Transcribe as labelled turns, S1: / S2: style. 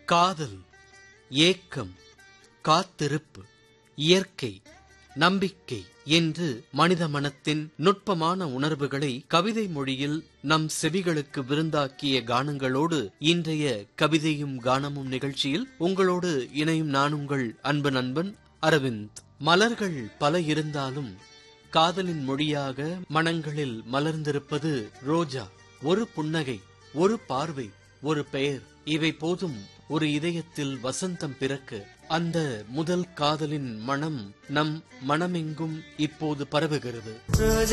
S1: காதல் ஏக்கம் காத்திருப்பு இயற்கை நம்பிக்கை என்று மனித மனத்தின் நுட்பமான உணர்வுகளை கவிதை மொழியில் நம் செவிகளுக்கு விருந்தாக்கிய கானங்களோடு இன்றைய கவிதையும் கானமும் நிகழ்ச்சியில் உங்களோடு இணையும் நான் உங்கள் அன்பு நண்பன் அரவிந்த் மலர்கள் பல இருந்தாலும் காதலின் மொழியாக மனங்களில் மலர்ந்திருப்பது ரோஜா ஒரு புன்னகை ஒரு பார்வை ஒரு பெயர் இவை போதும் ஒரு இதயத்தில் வசந்தம் பிறக்க அந்த முதல் காதலின் மனம் நம் மனமெங்கும் இப்போது பரவுகிறது